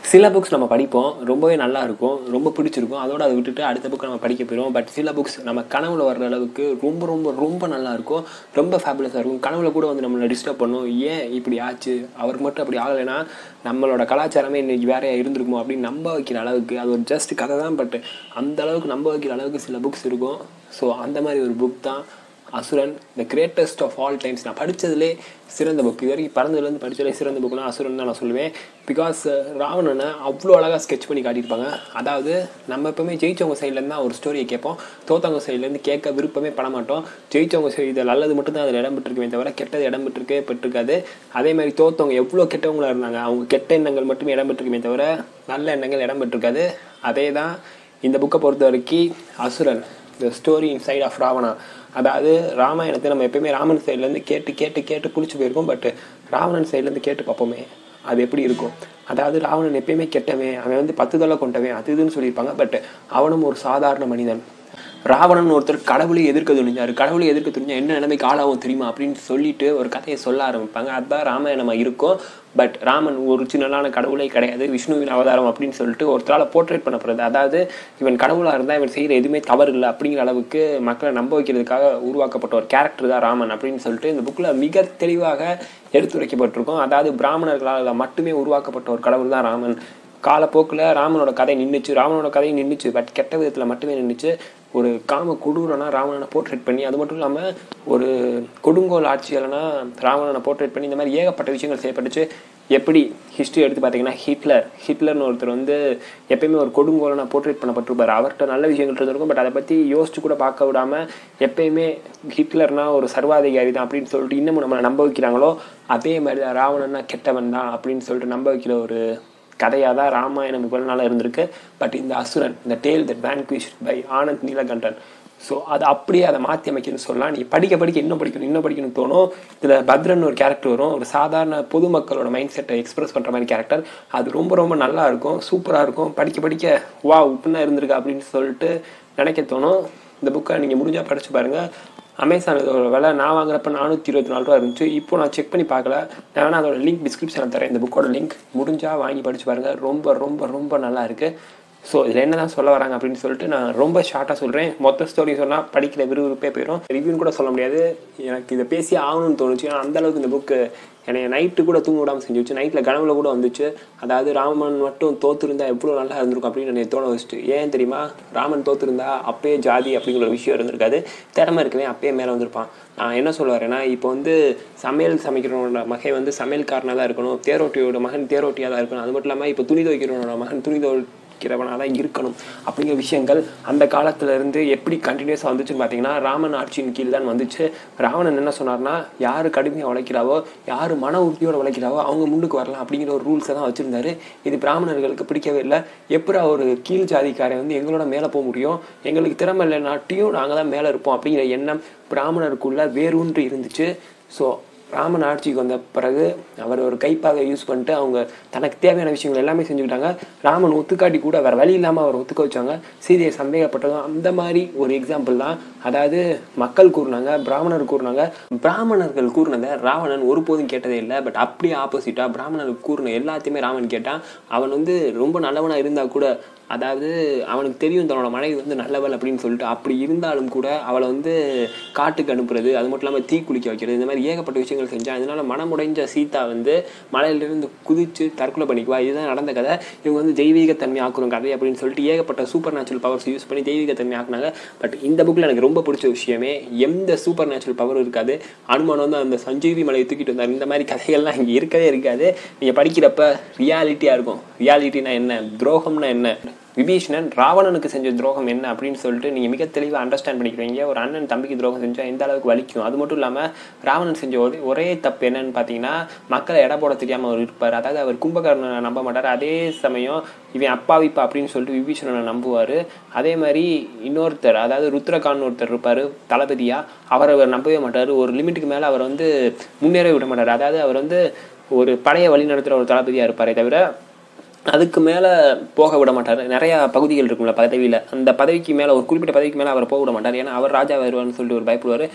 சில புக்ஸ் நம்ம படிப்போம் ரொம்பவே நல்லா இருக்கும் ரொம்ப பிடிச்சிருக்கும் அதோட அதை விட்டுட்டு அடுத்த புக் நம்ம படிக்க போயிடும் பட் சில புக்ஸ் நம்ம கனவுல வர்ற அளவுக்கு ரொம்ப ரொம்ப ரொம்ப நல்லா இருக்கும் ரொம்ப ஃபேபுலஸாக இருக்கும் கனவுல கூட வந்து நம்மளை டிஸ்டர்ப் பண்ணும் ஏன் இப்படி ஆச்சு அவருக்கு மட்டும் அப்படி ஆகலைன்னா நம்மளோட கலாச்சாரமே இன்னைக்கு வேறையா இருந்திருக்குமோ அப்படின்னு நம்ப வைக்கிற அளவுக்கு அது ஒரு ஜஸ்ட் கதை தான் பட் அந்த அளவுக்கு நம்ப வைக்கிற அளவுக்கு சில புக்ஸ் இருக்கும் ஸோ அந்த மாதிரி ஒரு புக் தான் Asuran the greatest of all times நான் படித்ததுலே சிறந்த புக் இது வரைக்கும் பறந்ததுலேருந்து படித்ததுலே சிறந்த புக்னா அசுரன் தான் நான் சொல்லுவேன் பிகாஸ் ராவணனை அவ்வளோ அழகாக ஸ்கெச் பண்ணி காட்டியிருப்பாங்க அதாவது நம்ம எப்பவுமே ஜெயிச்சவங்க சைட்லேருந்து தான் ஒரு ஸ்டோரியை கேட்போம் தோத்தவங்க சைட்லேருந்து கேட்க விருப்பமே பட மாட்டோம் ஜெயிச்சவங்க சைடு இது நல்லது மட்டும் தான் அதில் இடம் பெற்றிருக்குமே தவிர கெட்டது இடம் பெற்றிருக்கே பெற்றிருக்காது அதே மாதிரி தோத்தவங்க எவ்வளோ கெட்டவங்களா இருந்தாங்க அவங்க கெட்ட எண்ணங்கள் மட்டுமே இடம் பெற்றிருக்குமே தவிர நல்ல எண்ணங்கள் இடம் பெற்றிருக்காது அதே தான் இந்த புக்கை பொறுத்த வரைக்கும் Asuran the story in side of Ravana அதாவது ராமாயணத்தை நம்ம எப்பயுமே ராமன் சைட்லேருந்து கேட்டு கேட்டு கேட்டு பிடிச்சி போயிருக்கோம் பட் ராவணன் சைட்லேருந்து கேட்டு பார்ப்போமே அது எப்படி இருக்கும் அதாவது ராவணன் எப்பயுமே கெட்டவன் அவன் வந்து பத்து தலை கொண்டவன் அது இதுன்னு சொல்லியிருப்பாங்க பட் அவனும் ஒரு சாதாரண மனிதன் ராவணன் ஒருத்தர் கடவுளை எதிர்க்க துணிஞ்சார் கடவுளை எதிர்க்க துணிஞ்சா என்ன நிலைமைக்கு ஆளாகும் தெரியுமா அப்படின்னு சொல்லிட்டு ஒரு கதையை சொல்ல ஆரம்பிப்பாங்க அதுதான் ராமாயணமாக இருக்கும் பட் ராமன் ஒரிஜினலான கடவுளே கிடையாது விஷ்ணுவின் அவதாரம் அப்படின்னு சொல்லிட்டு ஒருத்தரால் போர்ட்ரேட் பண்ணப்படுறது அதாவது இவன் கடவுளாக இருந்தால் இவன் செய்கிற எதுவுமே தவறு இல்லை அப்படிங்கிற அளவுக்கு மக்களை நம்ப வைக்கிறதுக்காக உருவாக்கப்பட்ட ஒரு கேரக்டர் தான் ராமன் அப்படின்னு சொல்லிட்டு இந்த புக்கில் மிக தெளிவாக எடுத்துரைக்கப்பட்டிருக்கும் அதாவது பிராமணர்களால் மட்டுமே உருவாக்கப்பட்ட ஒரு கடவுள் தான் ராமன் காலப்போக்கில் ராமனோட கதை நின்றுச்சு ராமனோட கதை நின்றுச்சு பட் கெட்ட விதத்தில் மட்டுமே நின்றுச்சு ஒரு காம கொடூரனா ராவணனை போர்ட்ரேட் பண்ணி அது மட்டும் இல்லாமல் ஒரு கொடுங்கோல் ஆட்சியாளனா ராவணனை போர்ட்ரேட் பண்ணி இந்த மாதிரி ஏகப்பட்ட விஷயங்கள் செய்யப்பட்டுச்சு எப்படி ஹிஸ்ட்ரி எடுத்து பார்த்தீங்கன்னா ஹிட்லர் ஹிட்லர்னு ஒருத்தர் வந்து எப்பயுமே ஒரு கொடுங்கோலனா போர்ட்ரேட் பண்ணப்பட்டிருப்பார் அவர்கிட்ட நல்ல விஷயங்கள் இருந்திருக்கும் பட் அதை பற்றி யோசிச்சு கூட பார்க்க விடாமல் எப்பயுமே ஹிட்லர்னா ஒரு சர்வாதிகாரி தான் அப்படின்னு சொல்லிட்டு இன்னமும் நம்மளை நம்ப வைக்கிறாங்களோ அதே மாதிரி தான் ராவணன்னா கெட்டவன் தான் அப்படின்னு சொல்லிட்டு நம்ப வைக்கிற ஒரு கதையாக தான் ராமாயணம் இவ்வளோ நாளாக இருந்திருக்கு பட் இந்த அசுரன் இந்த tale that vanquish by Anand Neelakantan so அது அப்படியே அதை மாற்றி அமைக்கணும்னு சொல்லலாம் நீ படிக்க படிக்க இன்னும் படிக்கணும் இன்னும் படிக்கணும்னு தோணும் இதில் பத்ரன் ஒரு கேரக்டர் வரும் ஒரு சாதாரண பொதுமக்களோட மைண்ட் செட்டை எக்ஸ்பிரஸ் பண்ணுற மாதிரி கேரக்டர் அது ரொம்ப ரொம்ப நல்லா இருக்கும் சூப்பராக இருக்கும் படிக்க படிக்க வா இப்படின்னா இருந்திருக்கா அப்படின்னு சொல்லிட்டு நினைக்க தோணும் இந்த புக்கை நீங்கள் முடிஞ்சால் படித்து பாருங்கள் அமேசான் இதோட விலை நான் வாங்குறப்ப நானூற்றி இருபத்தி நாலு ரூபா இருந்துச்சு இப்போ நான் செக் பண்ணி பார்க்கல நான் வேணா அதோட லிங்க் டிஸ்கிரிப்ஷனில் தரேன் இந்த புக்கோட லிங்க் முடிஞ்சால் வாங்கி படித்து பாருங்கள் ரொம்ப ரொம்ப ரொம்ப நல்லா இருக்குது ஸோ இதில் என்ன தான் சொல்ல வராங்க அப்படின்னு சொல்லிட்டு நான் ரொம்ப ஷார்ட்டாக சொல்கிறேன் மொத்த ஸ்டோரி சொன்னால் படிக்கிற விறுவிறுப்பே போயிடும் ரிவ்யூன்னு கூட சொல்ல முடியாது எனக்கு இதை பேசி ஆகணும்னு தோணுச்சு ஏன்னா அந்தளவுக்கு இந்த புக்கு என்னை நைட்டு கூட தூங்க விடாமல் செஞ்சு வச்சு நைட்டில் கனவுல கூட வந்துச்சு அதாவது ராமன் மட்டும் தோத்துருந்தா எவ்வளோ நல்லா இருந்திருக்கும் அப்படின்னு என்னை தோண வச்சுட்டு ஏன் தெரியுமா ராமன் தோத்துருந்தா அப்பயே ஜாதி அப்படிங்கிற ஒரு விஷயம் இருந்திருக்காது திறமை இருக்கவே அப்பயே மேலே வந்திருப்பான் நான் என்ன சொல்ல வரேன்னா இப்போ வந்து சமையல் சமைக்கிறவனோட மகன் வந்து சமையல்காரனாக தான் இருக்கணும் தேரோட்டியோட மகன் தேரோட்டியாக தான் இருக்கணும் அது மட்டும் இல்லாமல் இப்போ துணி துவைக்கிறவனோட மகன் துணி துவை இருக்கிறவனாக தான் இருக்கணும் அப்படிங்கிற விஷயங்கள் அந்த காலத்துல இருந்து எப்படி கண்டினியூஸாக வந்துச்சுன்னு பார்த்தீங்கன்னா ராமன் ஆட்சியின் கீழ் தான் வந்துச்சு ராவணன் என்ன சொன்னார்னா யார் கடுமையாக உழைக்கிறாவோ யார் மன உறுதியோட உழைக்கிறாவோ அவங்க முன்னுக்கு வரலாம் அப்படிங்கிற ஒரு ரூல்ஸை தான் வச்சுருந்தாரு இது பிராமணர்களுக்கு பிடிக்கவே இல்லை எப்படி ஒரு கீழ் ஜாதிக்காரன் வந்து எங்களோட மேலே போக முடியும் எங்களுக்கு திறமை இல்லைனாட்டியும் நாங்கள் தான் மேலே இருப்போம் அப்படிங்கிற எண்ணம் பிராமணருக்குள்ள வேரூன்றி இருந்துச்சு ஸோ ராமன் ஆட்சிக்கு வந்த பிறகு அவர் ஒரு கைப்பாக யூஸ் பண்ணிட்டு அவங்க தனக்கு தேவையான விஷயங்கள் எல்லாமே செஞ்சுக்கிட்டாங்க ராமன் ஒத்துக்காட்டி கூட வேற வழி இல்லாமல் அவர் ஒத்துக்க வச்சாங்க சீதையை சந்தேகப்பட்டதும் அந்த மாதிரி ஒரு எக்ஸாம்பிள் தான் அதாவது மக்கள் கூறினாங்க பிராமணர் கூறினாங்க பிராமணர்கள் கூறினதை ராவணன் ஒருபோதும் கேட்டதே இல்லை பட் அப்படியே ஆப்போசிட்டாக பிராமணர்கள் கூறின எல்லாத்தையுமே ராமன் கேட்டான் அவன் வந்து ரொம்ப நல்லவனாக இருந்தால் கூட அதாவது அவனுக்கு தெரியும் தன்னோட மனைவி வந்து நல்லவள் அப்படின்னு சொல்லிட்டு அப்படி இருந்தாலும் கூட அவளை வந்து காட்டுக்கு அனுப்புறது அது மட்டும் இல்லாமல் தீ குளிக்க வைக்கிறது இந்த மாதிரி ஏகப்பட்ட விஷயங்கள் செஞ்சான் அதனால மனமுடைஞ்ச சீதா வந்து மலையிலிருந்து குதிச்சு தற்கொலை பண்ணிக்குவா இதுதான் நடந்த கதை இவங்க வந்து தெய்வீகத்தன்மை ஆக்குறோம் கதை அப்படின்னு சொல்லிட்டு ஏகப்பட்ட சூப்பர் நேச்சுரல் பவர்ஸ் யூஸ் பண்ணி தெய்வீகத்தன்மை ஆக்குனாங்க பட் இந்த புக்கில் எனக்கு ரொம்ப பிடிச்ச விஷயமே எந்த சூப்பர் நேச்சுரல் பவர் இருக்காது அனுமானம் வந்து அந்த சஞ்சீவி மலையை தூக்கிட்டு வந்தார் இந்த மாதிரி கதைகள்லாம் இங்கே இருக்கவே இருக்காது நீங்கள் படிக்கிறப்ப ரியாலிட்டியாக இருக்கும் ரியாலிட்டினா என்ன துரோகம்னா என்ன விபீஷணன் ராவணனுக்கு செஞ்ச துரோகம் என்ன அப்படின்னு சொல்லிட்டு நீங்கள் மிக தெளிவாக அண்டர்ஸ்டாண்ட் பண்ணிக்கிறீங்க ஒரு அண்ணன் தம்பிக்கு துரோகம் செஞ்சால் எந்த அளவுக்கு வலிக்கும் அது மட்டும் இல்லாமல் ராவணன் செஞ்ச ஒரே ஒரே தப்பு என்னன்னு பார்த்தீங்கன்னா மக்களை எடை போட தெரியாமல் அவர் இருப்பார் அதாவது அவர் கும்பகர்ணனை நம்ப மாட்டார் அதே சமயம் இவன் அப்பாவிப்பா அப்படின்னு சொல்லிட்டு விபீஷணனை நம்புவார் அதே மாதிரி இன்னொருத்தர் அதாவது ருத்ரகான் ஒருத்தர் இருப்பார் தளபதியாக அவர் அவர் நம்பவே மாட்டார் ஒரு லிமிட்டுக்கு மேலே அவர் வந்து முன்னேறவே விட மாட்டார் அதாவது அவர் வந்து ஒரு படையை வழி நடத்துகிற ஒரு தளபதியாக இருப்பாரே தவிர அதுக்கு மேலே போக விட மாட்டார் நிறையா பகுதிகள் இருக்கும்ல பதவியில் அந்த பதவிக்கு மேலே ஒரு குறிப்பிட்ட பதவிக்கு மேலே அவர் போக விட மாட்டார் ஏன்னா அவர் ராஜா வருவார்னு சொல்லிட்டு ஒரு பயப்படுவார்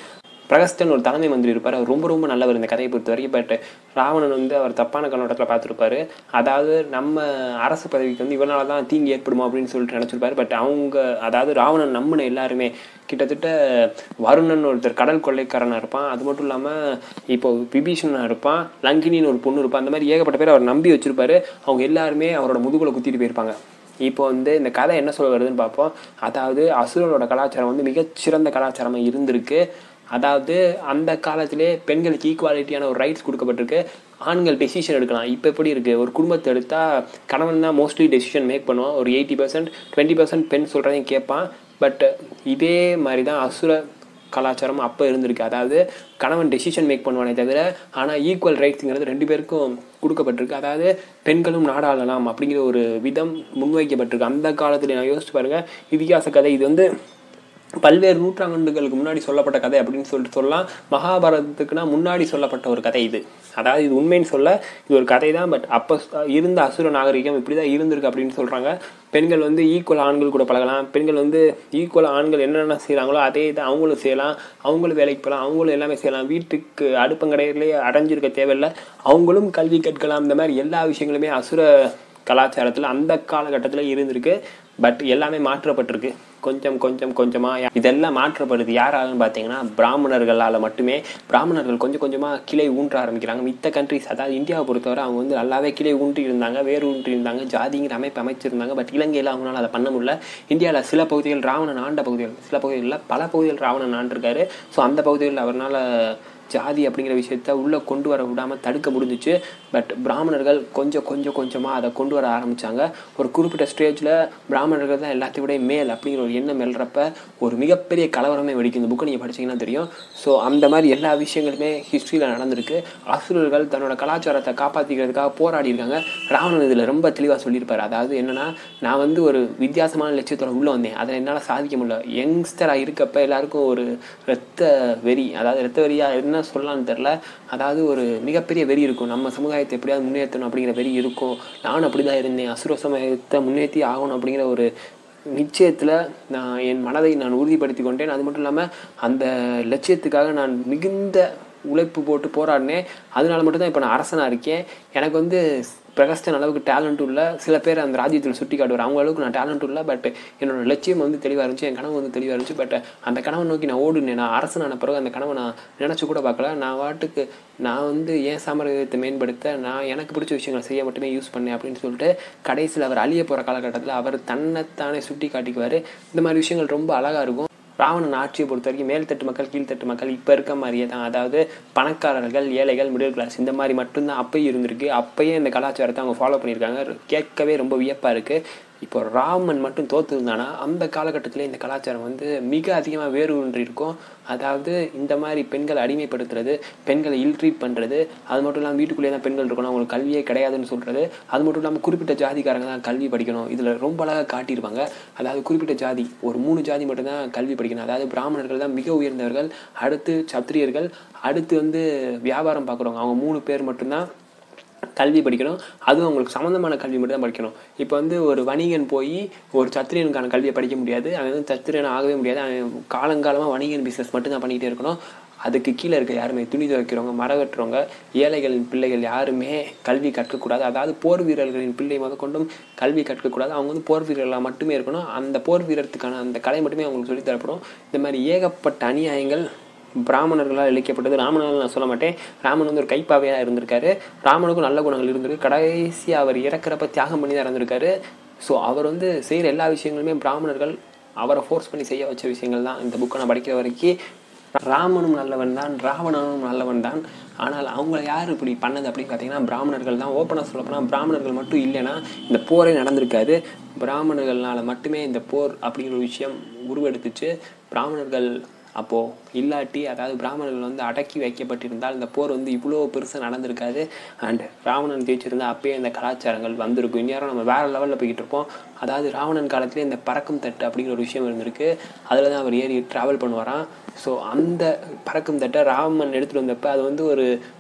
பிரகஸ்டன் ஒரு தலைமை மந்திரி இருப்பார் அவர் ரொம்ப ரொம்ப நல்லவர் இந்த கதையை பொறுத்த வரைக்கும் பட் ராவணன் வந்து அவர் தப்பான கண்ணோட்டத்தில் பார்த்துருப்பாரு அதாவது நம்ம அரசு பதவிக்கு வந்து இவனால தான் தீங்கு ஏற்படுமா அப்படின்னு சொல்லிட்டு நினச்சிருப்பாரு பட் அவங்க அதாவது ராவணன் நம்பின எல்லாருமே கிட்டத்தட்ட வருணன் ஒருத்தர் கடல் கொள்ளைக்காரனாக இருப்பான் அது மட்டும் இல்லாமல் இப்போ விபீஷணனாக இருப்பான் லங்கினின்னு ஒரு பொண்ணு இருப்பான் அந்த மாதிரி ஏகப்பட்ட பேர் அவர் நம்பி வச்சிருப்பாரு அவங்க எல்லாருமே அவரோட முதுகுல குத்திட்டு போயிருப்பாங்க இப்போ வந்து இந்த கதை என்ன சொல்ல வருதுன்னு பார்ப்போம் அதாவது அசுரனோட கலாச்சாரம் வந்து மிகச்சிறந்த கலாச்சாரமாக இருந்திருக்கு அதாவது அந்த காலத்திலே பெண்களுக்கு ஈக்குவாலிட்டியான ஒரு ரைட்ஸ் கொடுக்கப்பட்டிருக்கு ஆண்கள் டெசிஷன் எடுக்கலாம் இப்போ எப்படி இருக்குது ஒரு குடும்பத்தை எடுத்தால் கணவன் தான் மோஸ்ட்லி டெசிஷன் மேக் பண்ணுவான் ஒரு எயிட்டி பர்சன்ட் டுவெண்ட்டி பர்சன்ட் பெண் சொல்கிறதையும் கேட்பான் பட் இதே மாதிரி தான் அசுர கலாச்சாரம் அப்போ இருந்திருக்கு அதாவது கணவன் டெசிஷன் மேக் பண்ணுவானே தவிர ஆனால் ஈக்குவல் ரைட்ஸுங்கிறது ரெண்டு பேருக்கும் கொடுக்கப்பட்டிருக்கு அதாவது பெண்களும் நாடாளலாம் அப்படிங்கிற ஒரு விதம் முன்வைக்கப்பட்டிருக்கு அந்த காலத்தில் நான் யோசிச்சு பாருங்கள் இதிகாச கதை இது வந்து பல்வேறு நூற்றாண்டுகளுக்கு முன்னாடி சொல்லப்பட்ட கதை அப்படின்னு சொல்லிட்டு சொல்லலாம் மகாபாரதத்துக்குனா முன்னாடி சொல்லப்பட்ட ஒரு கதை இது அதாவது இது உண்மைன்னு சொல்ல இது ஒரு கதை தான் பட் அப்போ இருந்த அசுர நாகரிகம் இப்படி தான் இருந்திருக்கு அப்படின்னு சொல்கிறாங்க பெண்கள் வந்து ஈக்குவல் ஆண்கள் கூட பழகலாம் பெண்கள் வந்து ஈக்குவல் ஆண்கள் என்னென்ன செய்கிறாங்களோ அதே இதை அவங்களும் செய்யலாம் அவங்களும் வேலைக்கு போகலாம் அவங்களும் எல்லாமே செய்யலாம் வீட்டுக்கு அடுப்பங்கடையிலேயே அடைஞ்சிருக்க தேவையில்லை அவங்களும் கல்வி கற்கலாம் இந்த மாதிரி எல்லா விஷயங்களுமே அசுர கலாச்சாரத்தில் அந்த காலகட்டத்தில் இருந்திருக்கு பட் எல்லாமே மாற்றப்பட்டிருக்கு கொஞ்சம் கொஞ்சம் கொஞ்சமாக இதெல்லாம் மாற்றப்படுது யாராலன்னு பார்த்தீங்கன்னா பிராமணர்களால் மட்டுமே பிராமணர்கள் கொஞ்சம் கொஞ்சமாக கிளை ஊன்ற ஆரம்பிக்கிறாங்க மித்த கண்ட்ரிஸ் அதாவது இந்தியாவை பொறுத்தவரை அவங்க வந்து நல்லாவே கிளை ஊன்றி இருந்தாங்க வேறு ஊன்றி இருந்தாங்க ஜாதிங்கிற அமைப்பு அமைச்சிருந்தாங்க பட் இலங்கையில் அவங்களால அதை பண்ண முடியல இந்தியாவில் சில பகுதிகள் ராவணன் ஆண்ட பகுதிகள் சில பகுதிகளில் பல பகுதிகள் ராவணன் ஆண்டிருக்காரு ஸோ அந்த பகுதிகளில் அவரால் ஜாதி அப்படிங்கிற விஷயத்த உள்ளே கொண்டு வர விடாமல் தடுக்க முடிஞ்சிச்சு பட் பிராமணர்கள் கொஞ்சம் கொஞ்சம் கொஞ்சமாக அதை கொண்டு வர ஆரம்பித்தாங்க ஒரு குறிப்பிட்ட ஸ்டேஜில் பிராமணர்கள் தான் எல்லாத்தையும் விட மேல் அப்படிங்கிற ஒரு எண்ணம் எழுறப்ப ஒரு மிகப்பெரிய கலவரமே வெடிக்கும் இந்த புக்கை நீங்கள் படிச்சீங்கன்னா தெரியும் ஸோ அந்த மாதிரி எல்லா விஷயங்களுமே ஹிஸ்ட்ரியில் நடந்திருக்கு அசுரர்கள் தன்னோட கலாச்சாரத்தை காப்பாற்றிக்கிறதுக்காக போராடி இருக்காங்க ராவணன் இதில் ரொம்ப தெளிவாக சொல்லியிருப்பார் அதாவது என்னென்னா நான் வந்து ஒரு வித்தியாசமான லட்சியத்தோட உள்ளே வந்தேன் அதில் என்னால் சாதிக்க முடியல யங்ஸ்டராக இருக்கப்ப எல்லாருக்கும் ஒரு இரத்த வெறி அதாவது இரத்த வெறியாக என்ன சொல்லலாம்னு தெரில அதாவது ஒரு மிகப்பெரிய வெறி இருக்கும் நம்ம சமுதாயத்தை எப்படியாவது முன்னேற்றணும் அப்படிங்கிற வெறி இருக்கும் நான் அப்படி தான் இருந்தேன் அசுர சமயத்தை முன்னேற்றி ஆகணும் அப்படிங்கிற ஒரு நிச்சயத்தில் நான் என் மனதை நான் உறுதிப்படுத்தி கொண்டேன் அது மட்டும் இல்லாமல் அந்த லட்சியத்துக்காக நான் மிகுந்த உழைப்பு போட்டு போராடினேன் அதனால மட்டும்தான் இப்போ நான் அரசனாக இருக்கேன் எனக்கு வந்து பிரகஸ்டன் அளவுக்கு டேலண்ட்டும் இல்லை சில பேர் அந்த ராஜ்யத்தில் சுட்டி காட்டுவார் அவங்க அளவுக்கு நான் டேலண்ட்டும் இல்லை பட் என்னோட லட்சியம் வந்து தெளிவாக இருந்துச்சு என் கனவு வந்து தெளிவாக இருந்துச்சு பட் அந்த கனவை நோக்கி நான் ஓடுனேன் நான் அரசனான பிறகு அந்த கனவை நான் நினச்சி கூட பார்க்கல நான் வாட்டுக்கு நான் வந்து என் சாமர்த்தியத்தை மேம்படுத்த நான் எனக்கு பிடிச்ச விஷயங்களை செய்ய மட்டுமே யூஸ் பண்ணேன் அப்படின்னு சொல்லிட்டு கடைசியில் அவர் அழிய போகிற காலகட்டத்தில் அவர் தன்னைத்தானே சுட்டி காட்டிக்குவார் இந்த மாதிரி விஷயங்கள் ரொம்ப அழகாக இருக்கும் ராவணன் ஆட்சியை பொறுத்த வரைக்கும் மேல்தட்டு மக்கள் கீழ்த்தட்டு மக்கள் இப்போ இருக்க மாதிரியே தான் அதாவது பணக்காரர்கள் ஏழைகள் மிடில் கிளாஸ் இந்த மாதிரி மட்டும்தான் அப்பயும் இருந்திருக்கு அப்பயே இந்த கலாச்சாரத்தை அவங்க ஃபாலோ பண்ணியிருக்காங்க கேட்கவே ரொம்ப வியப்பாக இருக்குது இப்போ ராமன் மட்டும் தோத்துருந்தானா அந்த காலகட்டத்தில் இந்த கலாச்சாரம் வந்து மிக அதிகமாக வேறு ஒன்று இருக்கும் அதாவது இந்த மாதிரி பெண்களை அடிமைப்படுத்துறது பெண்களை இல்ட்ரீட் பண்ணுறது அது மட்டும் இல்லாமல் வீட்டுக்குள்ளேயே தான் பெண்கள் இருக்கணும் அவங்களுக்கு கல்வியே கிடையாதுன்னு சொல்கிறது அது மட்டும் இல்லாமல் குறிப்பிட்ட ஜாதிக்காரங்க தான் கல்வி படிக்கணும் இதில் ரொம்ப அழகாக காட்டியிருப்பாங்க அதாவது குறிப்பிட்ட ஜாதி ஒரு மூணு ஜாதி மட்டும்தான் கல்வி படிக்கணும் அதாவது பிராமணர்கள் தான் மிக உயர்ந்தவர்கள் அடுத்து சத்திரியர்கள் அடுத்து வந்து வியாபாரம் பார்க்குறவங்க அவங்க மூணு பேர் மட்டும்தான் கல்வி படிக்கணும் அதுவும் அவங்களுக்கு சம்மந்தமான கல்வி மட்டும் தான் படிக்கணும் இப்போ வந்து ஒரு வணிகன் போய் ஒரு சத்திரியனுக்கான கல்வியை படிக்க முடியாது அவன் வந்து சத்திரியன் ஆகவே முடியாது அவன் காலங்காலமாக வணிகன் பிஸ்னஸ் மட்டும் தான் பண்ணிக்கிட்டே இருக்கணும் அதுக்கு கீழே இருக்க யாருமே துணி துவைக்கிறவங்க மர வெட்டுறவங்க ஏழைகளின் பிள்ளைகள் யாருமே கல்வி கற்கக்கூடாது அதாவது போர் வீரர்களின் பிள்ளை முதற்கொண்டும் கல்வி கற்கக்கூடாது அவங்க வந்து போர் வீரர்களாக மட்டுமே இருக்கணும் அந்த போர் வீரத்துக்கான அந்த கலை மட்டுமே அவங்களுக்கு சொல்லித் தரப்படும் இந்த மாதிரி ஏகப்பட்ட அநியாயங்கள் பிராமணர்களால் இழைக்கப்பட்டது ராமனால் நான் சொல்ல மாட்டேன் ராமன் வந்து ஒரு கைப்பாவையாக இருந்திருக்காரு ராமனுக்கும் நல்ல குணங்கள் இருந்திருக்கு கடைசி அவர் இறக்குறப்ப தியாகம் பண்ணி தான் இறந்திருக்காரு ஸோ அவர் வந்து செய்கிற எல்லா விஷயங்களுமே பிராமணர்கள் அவரை ஃபோர்ஸ் பண்ணி செய்ய வச்ச விஷயங்கள் தான் இந்த புக்கை நான் படிக்கிற வரைக்கும் ராமனும் நல்லவன் தான் ராவணனும் நல்லவன் தான் ஆனால் அவங்கள யார் இப்படி பண்ணது அப்படின்னு பார்த்தீங்கன்னா பிராமணர்கள் தான் ஓப்பனாக சொல்லப்போனால் பிராமணர்கள் மட்டும் இல்லைன்னா இந்த போரே நடந்திருக்காது பிராமணர்களால் மட்டுமே இந்த போர் அப்படிங்கிற ஒரு விஷயம் உருவெடுத்துச்சு பிராமணர்கள் அப்போது இல்லாட்டி அதாவது பிராமணர்கள் வந்து அடக்கி வைக்கப்பட்டிருந்தால் இந்த போர் வந்து இவ்வளோ பெருசாக நடந்திருக்காது அண்ட் ராவணன் ஜெயிச்சிருந்தா அப்பயே இந்த கலாச்சாரங்கள் வந்திருக்கும் இந்நேரம் நம்ம வேறு லெவலில் போய்கிட்டு இருப்போம் அதாவது ராவணன் காலத்திலே இந்த பறக்கும் தட்டு அப்படிங்கிற ஒரு விஷயம் இருந்திருக்கு அதில் தான் அவர் ஏறி ட்ராவல் பண்ணுவாராம் ஸோ அந்த பறக்கும் தட்டை ராமன் எடுத்துகிட்டு வந்தப்போ அது வந்து ஒரு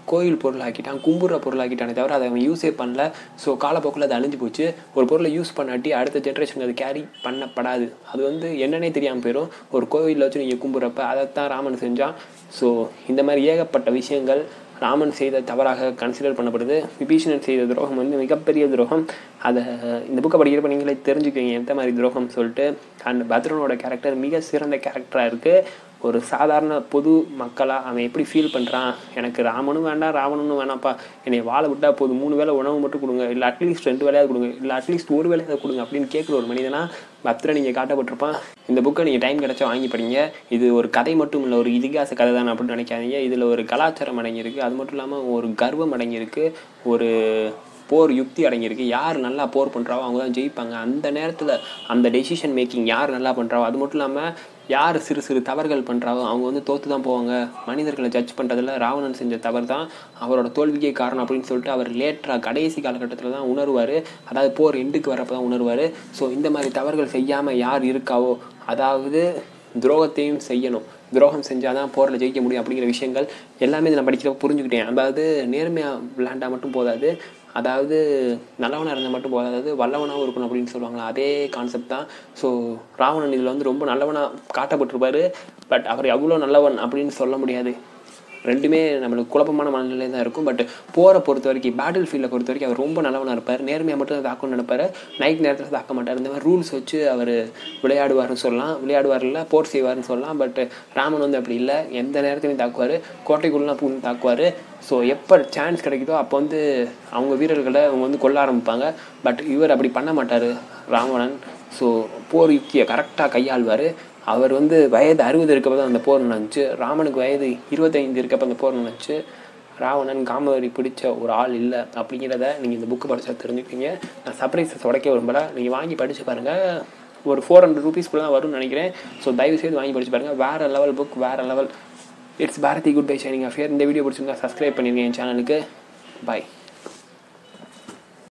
கோயில் பொருளாக்கிட்டான் கும்புற பொருளாக்கிட்டானே தவிர அதை அவன் யூஸே பண்ணல ஸோ காலப்போக்கில் அது அழிஞ்சு போச்சு ஒரு பொருளை யூஸ் பண்ணாட்டி அடுத்த ஜென்ரேஷனுக்கு அது கேரி பண்ணப்படாது அது வந்து என்னன்னே தெரியாமல் போயிடும் ஒரு கோவிலில் வச்சு நீங்கள் கும்புறப்ப அதைத்தான் ராமன் செஞ்சான் ஸோ இந்த மாதிரி ஏகப்பட்ட விஷயங்கள் ராமன் செய்த தவறாக கன்சிடர் பண்ணப்படுது விபீஷணன் செய்த துரோகம் வந்து மிகப்பெரிய துரோகம் அதை இந்த புக்கை படிக்கிறப்ப நீங்களே தெரிஞ்சுக்குவீங்க எந்த மாதிரி துரோகம் சொல்லிட்டு அண்ட் பத்ரனோட கேரக்டர் மிக சிறந்த கேரக்டராக இருக்குது ஒரு சாதாரண பொது மக்களாக அவன் எப்படி ஃபீல் பண்ணுறான் எனக்கு ராமனும் வேண்டாம் ராவணனும் வேணாம்ப்பா என்னை வாழ விட்டா போதும் மூணு வேளை உணவு மட்டும் கொடுங்க இல்லை அட்லீஸ்ட் ரெண்டு வேலையாவது கொடுங்க இல்லை அட்லீஸ்ட் ஒரு வேலையாவது கொடுங்க அப்படின்னு கேட்குற ஒரு மனிதனா பத்ரன் நீங்கள் காட்டப்பட்டிருப்பான் இந்த புக்கை நீங்கள் டைம் கிடச்சா வாங்கி படிங்க இது ஒரு கதை மட்டும் இல்லை ஒரு இதிகாச கதை தான் அப்படின்னு நினைக்காதீங்க இதில் ஒரு கலாச்சாரம் அடங்கியிருக்கு அது மட்டும் இல்லாமல் ஒரு கர்வம் அடங்கியிருக்கு ஒரு போர் யுக்தி அடங்கியிருக்கு யார் நல்லா போர் பண்ணுறாவோ அவங்க தான் ஜெயிப்பாங்க அந்த நேரத்தில் அந்த டெசிஷன் மேக்கிங் யார் நல்லா பண்ணுறாவோ அது மட்டும் இல்லாமல் யார் சிறு சிறு தவறுகள் பண்ணுறாவோ அவங்க வந்து தோற்று தான் போவாங்க மனிதர்களை ஜட்ஜ் பண்ணுறதுல ராவணன் செஞ்ச தவறு தான் அவரோட தோல்விக்கே காரணம் அப்படின்னு சொல்லிட்டு அவர் லேட்டராக கடைசி காலகட்டத்தில் தான் உணர்வார் அதாவது போர் எண்டுக்கு வரப்போ தான் உணர்வார் ஸோ இந்த மாதிரி தவறுகள் செய்யாமல் யார் இருக்காவோ அதாவது துரோகத்தையும் செய்யணும் துரோகம் செஞ்சால் தான் போரில் ஜெயிக்க முடியும் அப்படிங்கிற விஷயங்கள் எல்லாமே இதை நான் படிக்கிறப்ப புரிஞ்சுக்கிட்டேன் அதாவது நேர்மையாக விளையாண்டா மட்டும் போதாது அதாவது நல்லவனாக இருந்தால் மட்டும் போதாது வல்லவனாகவும் இருக்கணும் அப்படின்னு சொல்லுவாங்களா அதே கான்செப்ட் தான் ஸோ ராவணன் இதில் வந்து ரொம்ப நல்லவனாக காட்டப்பட்டிருப்பாரு பட் அவர் எவ்வளோ நல்லவன் அப்படின்னு சொல்ல முடியாது ரெண்டுமே நம்மளுக்கு குழப்பமான மனநிலை தான் இருக்கும் பட் போரை பொறுத்த வரைக்கும் பேட்டில் ஃபீல்டை பொறுத்த வரைக்கும் அவர் ரொம்ப நல்லவனாக இருப்பார் நேர்மையாக மட்டும் அதை தாக்கணும்னு நினைப்பார் நைட் நேரத்தில் தாக்க மாட்டார் இந்த மாதிரி ரூல்ஸ் வச்சு அவர் விளையாடுவார்னு சொல்லலாம் விளையாடுவார் இல்லை போர் செய்வார்னு சொல்லலாம் பட் ராமன் வந்து அப்படி இல்லை எந்த நேரத்துலையும் தாக்குவார் கோட்டைக்குள்ளலாம் பூந்து தாக்குவார் ஸோ எப்போ சான்ஸ் கிடைக்குதோ அப்போ வந்து அவங்க வீரர்களை அவங்க வந்து கொல்ல ஆரம்பிப்பாங்க பட் இவர் அப்படி பண்ண மாட்டார் ராவணன் ஸோ போர் யுக்தியை கரெக்டாக கையாள்வார் அவர் வந்து வயது அறுபது இருக்கப்போ தான் அந்த போர் நடந்துச்சு ராமனுக்கு வயது இருபத்தைந்து இருக்கப்போ அந்த போர் நடந்துச்சு ராவணன் காமவரி பிடிச்ச ஒரு ஆள் இல்லை அப்படிங்கிறத நீங்கள் இந்த புக்கு படித்தா தெரிஞ்சுப்பீங்க நான் சர்ப்ரைஸஸ் உடைக்க விரும்பல நீங்கள் வாங்கி படித்து பாருங்கள் ஒரு ஃபோர் ஹண்ட்ரட் ருபீஸ்க்குள்ள தான் வரும்னு நினைக்கிறேன் ஸோ தயவு செய்து வாங்கி படிச்சு பாருங்கள் வேறு லெவல் புக் வேறு level it's Bharathi good bye shining affair இந்த வீடியோ பிடிச்சிருந்தா சப்ஸ்கிரைப் பண்ணிருக்கேன் என் சேனலுக்கு பாய்